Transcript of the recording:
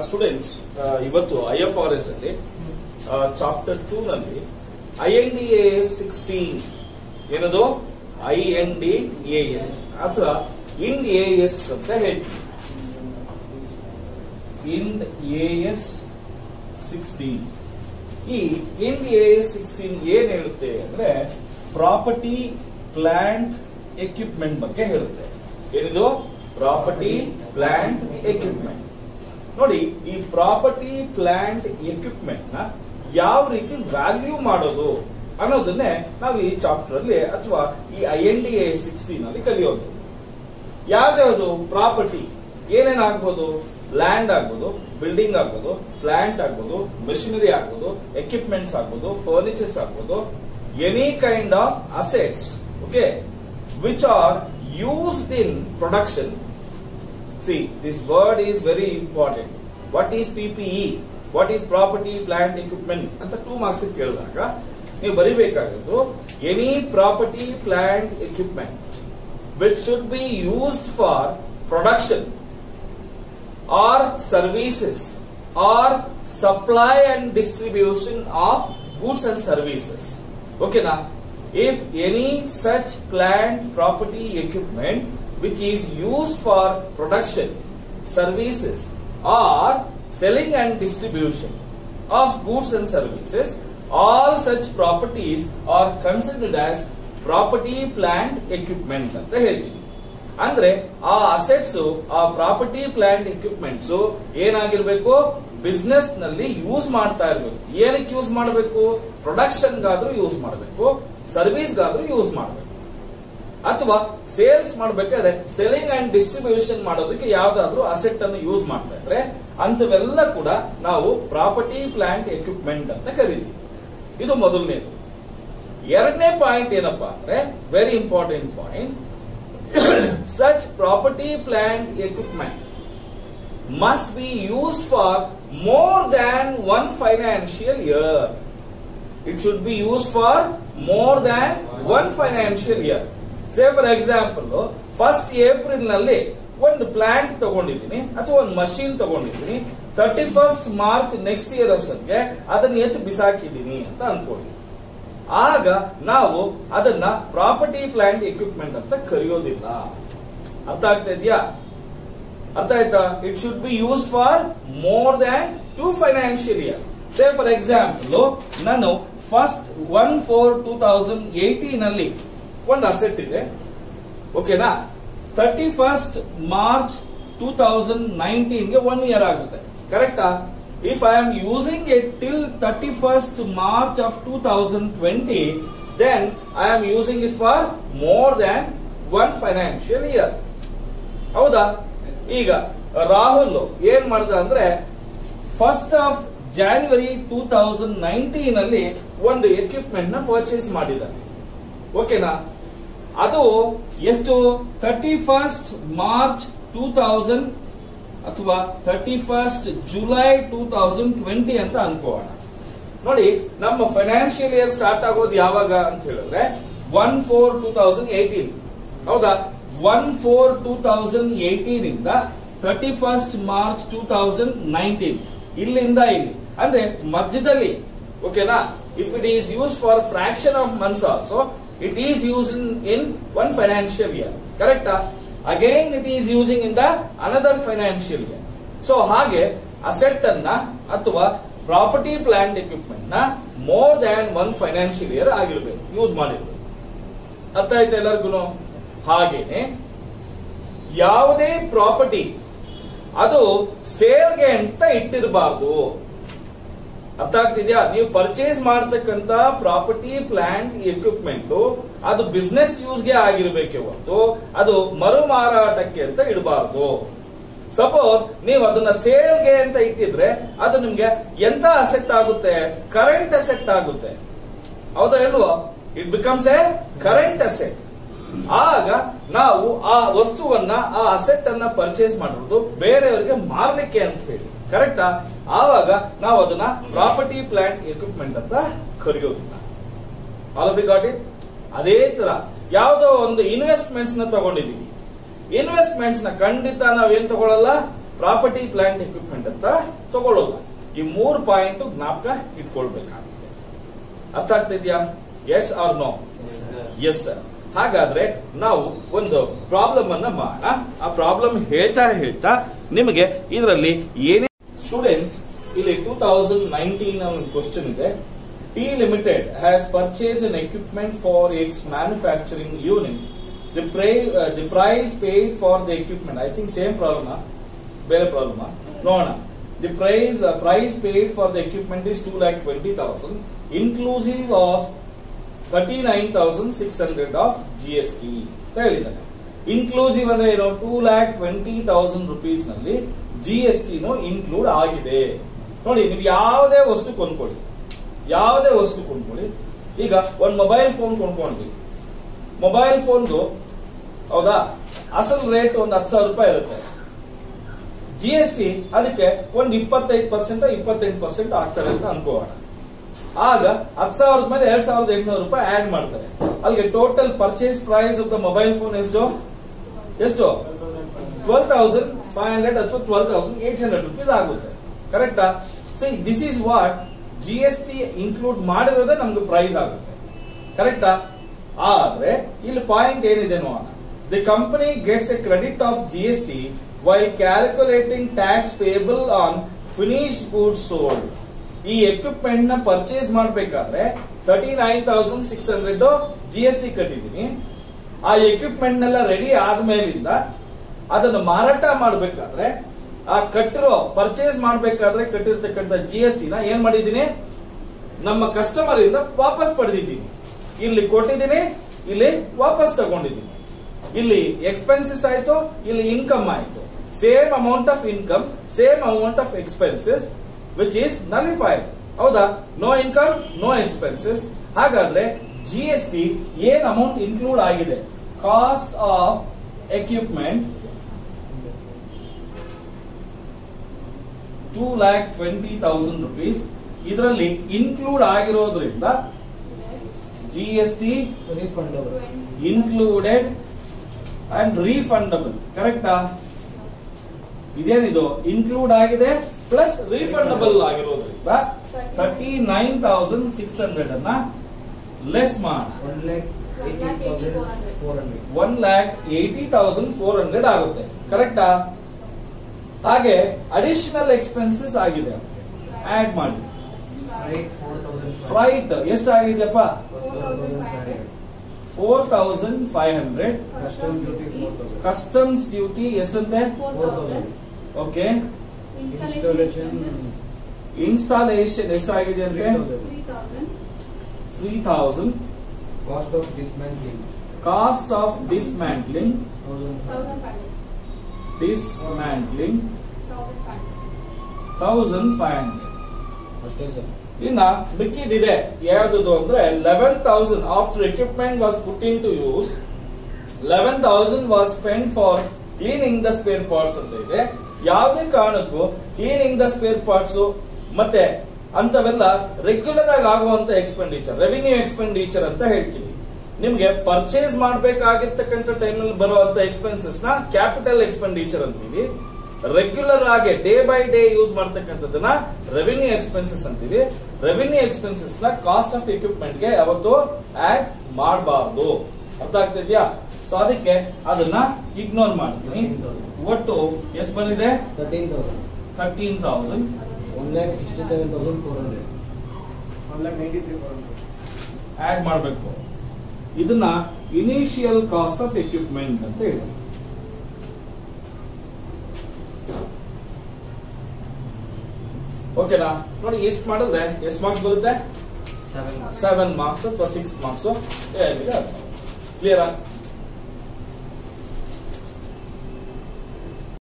Students ಇವತ್ತು I F R S ಅಲ್ಲಿ chapter two ನಲ್ಲಿ I N D A S sixteen ಏನದು I N D A S ಅಥವಾ Ind A S ಅಂತ ಹೇಳ್ತೀವಿ ಇಂಡ್ ಎ ಎಸ್ ಸಿಕ್ಸ್ಟೀನ್ ಈ Ind A S sixteen ಏನ್ ಹೇಳುತ್ತೆ ಅಂದ್ರೆ ಪ್ರಾಪರ್ಟಿ ಪ್ಲಾಂಟ್ ಎಕ್ವಿಪ್ಮೆಂಟ್ ಬಗ್ಗೆ ಹೇಳುತ್ತೆ ಏನಿದು ಪ್ರಾಪರ್ಟಿ ಪ್ಲಾಂಟ್ ಎಕ್ವಿಪ್ಮೆಂಟ್ ನೋಡಿ ಈ ಪ್ರಾಪರ್ಟಿ ಪ್ಲಾಂಟ್ ಎಕ್ವಿಪ್ಮೆಂಟ್ ನ ಯಾವ ರೀತಿ ವ್ಯಾಲ್ಯೂ ಮಾಡೋದು ಅನ್ನೋದನ್ನೇ ನಾವು ಈ ಚಾಪ್ಟರ್ ಅಲ್ಲಿ ಅಥವಾ ಈ I N D A sixteen ಅಲ್ಲಿ ಕಲಿಯೋದು ಯಾವ್ದ್ಯಾವ್ದು ಪ್ರಾಪರ್ಟಿ ಏನೇನ್ ಆಗ್ಬೋದು ಲ್ಯಾಂಡ್ ಆಗ್ಬೋದು ಬಿಲ್ಡಿಂಗ್ ಆಗ್ಬೋದು ಪ್ಲಾಂಟ್ ಆಗ್ಬೋದು ಮೆಷಿನರಿ ಆಗ್ಬೋದು ಎಕ್ವಿಪ್ಮೆಂಟ್ಸ್ ಆಗ್ಬೋದು ಫರ್ನಿಚರ್ಸ್ ಆಗ್ಬೋದು any kind of assets okay which are used in production see this word is very important what is PPE what is property plant equipment ಅಂತ two marks ಕೇಳಿದಾಗ ನೀವು ಬರಿಬೇಕಾಗಿದ್ದು any property plant equipment which should be used for production or services or supply and distribution of goods and services. Okay now, if any such plant property equipment which is used for production, services or selling and distribution of goods and services, all such properties are considered as property plant equipment ಅಂತ ಹೇಳ್ತೀವಿ ಅಂದ್ರೆ ಆ assets ಆ property plant equipments ಏನಾಗಿರ್ಬೇಕು business ನಲ್ಲಿ use ಮಾಡ್ತಾ ಇರ್ಬೇಕು ಏನಕ್ಕೆ ಯೂಸ್ ಮಾಡಬೇಕು ಪ್ರೊಡಕ್ಷನ್ ಗಾದ್ರೂ ಯೂಸ್ ಮಾಡಬೇಕು ಸರ್ವಿಸ್ ಗಾದ್ರೂ ಯೂಸ್ ಮಾಡಬೇಕು ಅಥವಾ ಸೇಲ್ಸ್ ಮಾಡಬೇಕಾದ್ರೆ ಸೆಲ್ಲಿಂಗ್ ಅಂಡ್ ಡಿಸ್ಟ್ರಿಬ್ಯೂಷನ್ ಮಾಡೋದಕ್ಕೆ ಯಾವ್ದಾದ್ರು ಅಸೆಟ್ ಅನ್ನು ಯೂಸ್ ಮಾಡ್ತಾ ಇದ್ರೆ ಅಂತವೆಲ್ಲ ಕೂಡ ನಾವು ಪ್ರಾಪರ್ಟಿ ಪ್ಲಾಂಟ್ ಎಕ್ವಿಪ್ಮೆಂಟ್ ಅಂತ ಕರಿತೀವಿ ಇದು ಮೊದಲನೇದು ಎರಡನೇ ಪಾಯಿಂಟ್ ಏನಪ್ಪಾ ಅಂದ್ರೆ very important point such property plant equipment must be use for more than one financial year it should be use for more than one financial year say for example first April ನಲ್ಲಿ ಒಂದು plant ತಗೊಂಡಿದ್ದೀನಿ ಅಥವಾ ಒಂದು machine ತಗೊಂಡಿದ್ದೀನಿ thirty first March next year ಅಷ್ಟೊತ್ತಿಗೆ ಅದನ್ನ ಎತ್ತು ಬಿಸಾಕಿದ್ದೀನಿ ಅಂತ ಅನ್ಕೊಳ್ಳಿ ಆಗ ನಾವು ಅದನ್ನ ಪ್ರಾಪರ್ಟಿ ಪ್ಲಾಂಟ್ ಎಕ್ವಿಪ್ಮೆಂಟ್ ಅಂತ ಕರೆಯೋದಿಲ್ಲ ಅರ್ಥ ಆಗ್ತಾ ಇದೆಯಾ ಅರ್ಥ ಆಯ್ತಾ it should be use for more than two financial years say for example ನಾನು first one four two thousand eighteen ಅಲ್ಲಿ ಒಂದು ಅಸೆಟ್ ಇದೆ ಓಕೆನಾ thirty first March two thousand ನೈನ್ಟೀನ್ಗೆ ಒನ್ ಇಯರ್ ಆಗುತ್ತೆ ಕರೆಕ್ಟಾ if I am using it till 31st March of 2020, then I am using it for more than one financial year. ಹೌದಾ ಈಗ ರಾಹುಲ್ ಏನ್ ಮಾಡ್ದ ಅಂದ್ರೆ first of January two thousand nineteen ಅಲ್ಲಿ ಒಂದು ಎಕ್ವಿಪ್ಮೆಂಟ್ ನ ಪರ್ಚೇಸ್ ಮಾಡಿದ್ದಾನೆ ಓಕೆನಾ ಅದು ಎಷ್ಟು thirty first March two thousand ಅಥವಾ thirty first July two thousand twenty ಅಂತ ಅನ್ಕೋಣ ನೋಡಿ ನಮ್ಮ ಫೈನಾನ್ಷಿಯಲ್ ಇಯರ್ ಸ್ಟಾರ್ಟ್ ಆಗೋದು ಯಾವಾಗ ಅಂತ ಹೇಳಿದ್ರೆ one four two thousand eighteen ಹೌದಾ one four two thousand eighteen ಇಂದ thirty first March two thousand nineteen ಇಲ್ಲಿಂದ ಇಲ್ಲಿ ಅಂದ್ರೆ ಮಧ್ಯದಲ್ಲಿ ಓಕೆನಾ if it is use for fraction of months also it is use in one financial year ಕರೆಕ್ಟಾ again it is using in the another financial year so ಹಾಗೆ asset ಅನ್ನ ಅಥವಾ property plant equipment ನ more than one financial year ಆಗಿರ್ಬೇಕು use ಮಾಡಿರ್ಬೇಕು ಅರ್ಥ ಆಯ್ತಾ ಎಲ್ಲರಿಗೂ ಹಾಗೇನೆ ಯಾವುದೇ ಪ್ರಾಪರ್ಟಿ ಅದು ಸೇಲ್ಗೆ ಅಂತ ಇಟ್ಟಿರಬಾರ್ದು ಅರ್ಥ ಆಗ್ತಿದ್ಯಾ ನೀವು ಪರ್ಚೇಸ್ ಮಾಡತಕ್ಕಂತ ಪ್ರಾಪರ್ಟಿ ಪ್ಲಾಂಟ್ ಎಕ್ವಿಪ್ಮೆಂಟ್ ಅದು ಬಿಸ್ನೆಸ್ ಯೂಸ್ಗೆ ಆಗಿರ್ಬೇಕೆ ಹೊರತು ಅದು ಮರು ಮಾರಾಟಕ್ಕೆ ಅಂತ ಇಡಬಾರ್ದು ಸಪೋಸ್ ನೀವು ಅದನ್ನ ಸೇಲ್ಗೆ ಅಂತ ಇಟ್ಟಿದ್ರೆ ಅದು ನಿಮ್ಗೆ ಎಂತ ಅಸೆಟ್ ಆಗುತ್ತೆ ಕರೆಂಟ್ ಅಸೆಟ್ ಆಗುತ್ತೆ ಹೌದಾ ಇಲ್ವೋ it becomes a current asset ಆಗ ನಾವು ಆ ವಸ್ತುವನ್ನ ಆ ಅಸೆಟ್ ಅನ್ನ ಪರ್ಚೇಸ್ ಮಾಡೋದು ಬೇರೆಯವರಿಗೆ ಮಾರ್ಲಿಕ್ಕೆ ಅಂತ ಹೇಳಿ ಕರೆಕ್ಟಾ ಆವಾಗ ನಾವು ಅದನ್ನ ಪ್ರಾಪರ್ಟಿ ಪ್ಲಾಂಟ್ ಎಕ್ವಿಪ್ಮೆಂಟ್ ಅಂತ ಕರೆಯೋದಿಲ್ಲ ಆಲ್ ಆಫ್ ಗಾಟ್ ಇಟ್ ಅದೇ ತರ ಯಾವುದೋ ಒಂದು ಇನ್ವೆಸ್ಟ್ಮೆಂಟ್ಸ್ ನ ತಗೊಂಡಿದೀವಿ ಇನ್ವೆಸ್ಟ್ಮೆಂಟ್ಸ್ ನ ಖಂಡಿತ ನಾವೇನ್ ತಗೊಳ್ಳಲ್ಲ ಪ್ರಾಪರ್ಟಿ ಪ್ಲಾಂಟ್ ಎಕ್ವಿಪ್ಮೆಂಟ್ ಅಂತ ತಗೊಳ್ಳೋಲ್ಲ ಈ ಮೂರು ಪಾಯಿಂಟ್ ಜ್ಞಾಪಕ ಇಟ್ಕೊಳ್ಬೇಕಾಗುತ್ತೆ ಅರ್ಥ ಆಗ್ತಿದ್ಯಾ yes or no yes sir ಹಾಗಾದ್ರೆ ನಾವು ಒಂದು ಪ್ರಾಬ್ಲಮ್ ಅನ್ನ ಮಾಡೋಣ ಆ ಪ್ರಾಬ್ಲಮ್ ಹೇಳ್ತಾ ಹೇಳ್ತಾ ನಿಮಗೆ ಇದರಲ್ಲಿ ಏನೇ ಸ್ಟೂಡೆಂಟ್ಸ್ ಇಲ್ಲಿ ಟೂ ತೌಸಂಡ್ ನೈನ್ಟೀನ್ ಒಂದು ಕ್ವಶನ್ ಇದೆ T limited has purchase an equipment for its manufacturing unit the pri the price paid for the equipment I think same problem ಬೇರೆ ಪ್ರಾಬ್ಲಮ್ ನೋಡೋಣ the price price paid for the equipment is two lakh twenty thousand inclusive of thirty nine thousand six hundred of G S T ಅಂತ ಹೇಳಿದ್ದಾರೆ inclusive ಅಂದ್ರೆ ಏನು two lakh twenty thousand rupees ನಲ್ಲಿ G S ಟಿನು include ಆಗಿದೆ ನೋಡಿ ನೀವು ಯಾವುದೇ ವಸ್ತು ಕೊಂಡ್ಕೊಳ್ಳಿ ಯಾವುದೇ ವಸ್ತು ಕೊಂಡ್ಕೊಳ್ಳಿ ಈಗ ಒಂದ್ ಮೊಬೈಲ್ ಫೋನ್ ಕೊಂಡ್ಕೊಂಡ್ವಿ ಮೊಬೈಲ್ ಫೋನ್ದು ಹೌದಾ ಅಸಲ್ ರೇಟ್ ಒಂದು ಹತ್ತು ಸಾವಿರ ರೂಪಾಯಿ ಇರುತ್ತೆ ಜಿ ಎಸ್ ಟಿ ಅದಕ್ಕೆ ಒಂದು ಇಪ್ಪತ್ತೈದು ಪರ್ಸೆಂಟ್ ಇಪ್ಪತ್ತೆಂಟು ಪರ್ಸೆಂಟ್ ಆಗ್ತಾರೆ ಅಂತ ಅನ್ಕೋಣ ಆಗ ಹತ್ತು ಸಾವಿರದ ಮೇಲೆ ಎರಡ್ ಸಾವಿರದ ಎಂಟುನೂರು ರೂಪಾಯಿ ಆಡ್ ಮಾಡ್ತಾರೆ ಅಲ್ಲಿಗೆ total purchase price of the mobile phone ಎಷ್ಟು ಎಷ್ಟು ಟ್ವೆಲ್ ತೌಸಂಡ್ ಫೈವ್ ಹಂಡ್ರೆಡ್ ಅಥವಾ twelve thousand eight hundred rupees ಆಗುತ್ತೆ ಕರೆಕ್ಟಾ so this is what G S T include ಮಾಡಿರೋದೇ ನಮ್ಗೆ ಪ್ರೈಸ್ ಆಗುತ್ತೆ ಕರೆಕ್ಟಾ ಆದ್ರೆ ಇಲ್ಲಿ ಪಾಯಿಂಟ್ ಏನಿದೆ ನೋಡೋಣ the company gets a credit of G S T while calculating tax payable on finish goods sold ಈ ಎಕ್ವಿಪ್ಮೆಂಟ್ ನ ಪರ್ಚೇಸ್ ಮಾಡಬೇಕಾದ್ರೆ thirty nine thousand six hundred G S T ಕಟ್ಟಿದೀನಿ ಆ ಎಕ್ವಿಪ್ಮೆಂಟ್ ನೆಲ್ಲ ರೆಡಿ ಆದ್ಮೇಲಿಂದ ಅದನ್ನು ಮಾರಾಟ ಮಾಡಬೇಕಾದ್ರೆ ಆ ಕಟ್ಟಿರೋ ಪರ್ಚೇಸ್ ಮಾಡಬೇಕಾದ್ರೆ ಕಟ್ಟಿರ್ತಕ್ಕಂಥ ಜಿ ಎಸ್ ಟಿ ನ ಏನ್ ಮಾಡಿದೀನಿ ನಮ್ಮ ಕಸ್ಟಮರ್ ಇಂದ ವಾಪಸ್ ಪಡೆದಿದ್ದೀನಿ ಇಲ್ಲಿ ಕೊಟ್ಟಿದ್ದೀನಿ ಇಲ್ಲಿ ವಾಪಸ್ ತಗೊಂಡಿದ್ದೀನಿ ಇಲ್ಲಿ ಎಕ್ಸ್ಪೆನ್ಸಸ್ ಆಯ್ತು ಇಲ್ಲಿ ಇನ್ಕಮ್ ಆಯ್ತು same amount of income same amount of expenses which is nullified ಹೌದಾ ನೋ ಇನ್ಕಮ್ ನೋ ಎಕ್ಸ್ಪೆನ್ಸಸ್ ಹಾಗಾದ್ರೆ ಜಿ ಎಸ್ ಟಿ ಏನ್ ಅಮೌಂಟ್ ಇನ್ಕ್ಲೂಡ್ ಆಗಿದೆ cost of equipment two lakh twenty thousand rupees ಇದರಲ್ಲಿ ಇನ್ಕ್ಲೂಡ್ ಆಗಿರೋದ್ರಿಂದ G S T refundable. Included and refundable ಕರೆಕ್ಟಾ ಇದೇನಿದು include ಆಗಿದೆ plus refundable ಆಗಿರೋದ್ರಿಂದ thirty nine thousand six hundred ಅನ್ನ ಲೆಸ್ ಮಾಡ One lakh eighty thousand four hundred. One lakh eighty thousand four hundred ಆಗುತ್ತೆ ಕರೆಕ್ಟಾ ಹಾಗೆ ಅಡಿಷನಲ್ ಎಕ್ಸ್ಪೆನ್ಸಸ್ ಆಗಿದೆ ಆಡ್ ಮಾಡಿ Freight four thousand five. Freight ಎಷ್ಟಾಗಿದೆಯಪ್ಪ Four thousand five hundred. Four thousand five hundred Custom duty four thousand. Customs duty ಎಷ್ಟಂತೆ Four thousand. Okay Installation installation ಎಷ್ಟಾಗಿದೆ three ಅಂದ್ರೆ thousand. Three thousand Cost of dismantling cost of dismantling thousand five. Dismantling thousand five hundred ಅಷ್ಟೇ sir ಇನ್ನ ಮಿಕ್ಕಿದಿದೆ ಯಾವ್ದು ಅಂದ್ರೆ eleven thousand after equipment was put into use eleven thousand was spend for cleaning the spare parts ಅಂತ ಇದೆ ಯಾವುದೇ ಕಾರಣಕ್ಕೂ cleaning the spare parts ಮತ್ತೆ ಅಂತವೆಲ್ಲ ರೆಗ್ಯುಲರ್ ಆಗಿ ಆಗುವಂತ ಎಕ್ಸ್ಪೆಂಡಿಚರ್ ರೆವಿನ್ಯೂ ಎಕ್ಸ್ಪೆಂಡಿಚರ್ ಅಂತ ಹೇಳ್ತೀವಿ ನಿಮ್ಗೆ ಪರ್ಚೇಸ್ ಮಾಡಬೇಕಾಗಿರ್ತಕ್ಕಂಥ ಟೈಮಲ್ಲಿ ಬರುವಂತ ಎಕ್ಸ್ಪೆನ್ಸಸ್ ನ ಕ್ಯಾಪಿಟಲ್ ಎಕ್ಸ್ಪೆಂಡಿಚರ್ ಅಂತೀವಿ ರೆಗ್ಯುಲರ್ ಆಗಿ ಡೇ ಬೈ ಡೇ ಯೂಸ್ ಮಾಡ್ತಕ್ಕಂಥದ್ದನ್ನ ರೆವಿನ್ಯೂ ಎಕ್ಸ್ಪೆನ್ಸಸ್ ಅಂತೀವಿ ರೆವಿನ್ಯೂ ಎಕ್ಸ್ಪೆನ್ಸಸ್ ನ ಕಾಸ್ಟ್ ಆಫ್ ಎಕ್ವಿಪ್ಮೆಂಟ್ ಗೆ ಯಾವತ್ತು ಆಡ್ ಮಾಡಬಾರ್ದು ಅರ್ಥ ಆಗ್ತಿದ್ಯಾ ಸೊ ಅದಕ್ಕೆ ಅದನ್ನ ಇಗ್ನೋರ್ ಮಾಡ್ತೀನಿ ಒಟ್ಟು ಎಷ್ಟು ಬಂದಿದೆ thirteen thousand. Thirteen thousand One lakh sixty-seven thousand four hundred. Add ಮಾಡಬೇಕು ಇದನ್ನ ಇನಿಷಿಯಲ್ ಕಾಸ್ಟ್ ಆಫ್ ಎಕ್ವಿಪ್ಮೆಂಟ್ ಅಂತ ಹೇಳಿ ಓಕೆನಾ ನೋಡಿ ಎಷ್ಟು ಮಾಡಿದ್ರೆ ಎಷ್ಟು ಮಾರ್ಕ್ಸ್ ಬರುತ್ತೆ Seven. ಸೆವೆನ್ ಮಾರ್ಕ್ಸ್ ಅಥವಾ ಸಿಕ್ಸ್ ಮಾರ್ಕ್ಸ್ ಕ್ಲಿಯರಾ